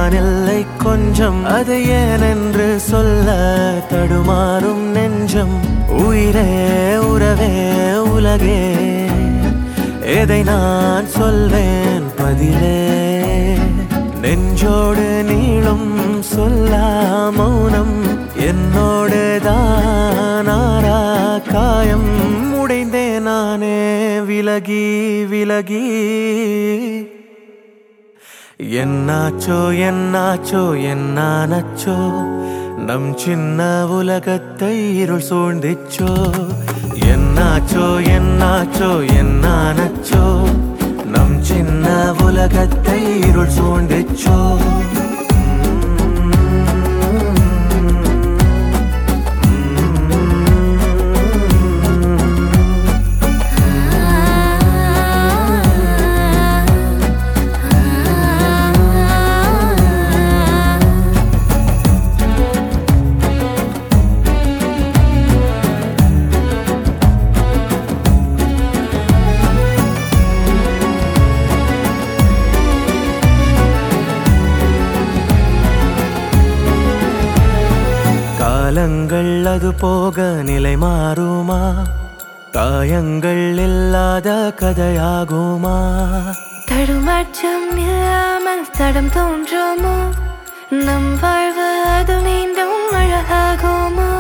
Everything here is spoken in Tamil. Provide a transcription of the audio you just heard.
நான் இல்லை கொஞ்சம் அது ஏனென்று சொல்ல தடுமாறும் நெஞ்சம் உயிரே உறவே உலகே எதை நான் சொல்வேன் பதிலே நெஞ்சோடு நீளும் சொல்லா மௌனம் என்னோடு தானாரா காயம் உடைந்தே நானே விலகி விலகி என்னாச்சோ என்னாச்சோ என்னானச்சோ நம் சின்ன உலகத்தை இருள் சூழ்ந்திச்சோ என்னாச்சோ என்னாச்சோ என்னானச்சோ நம் சின்ன உலகத்தை இருள் சூழ்ந்திச்சோ காலங்கள் அது போக நிலை மாறுமா காயங்கள் இல்லாத கதையாகுமா தடுமாற்றம் இல்லாமல் தடம் தோன்றுமோ நம் வாழ்வு அது மீண்டும் அழகாகுமோ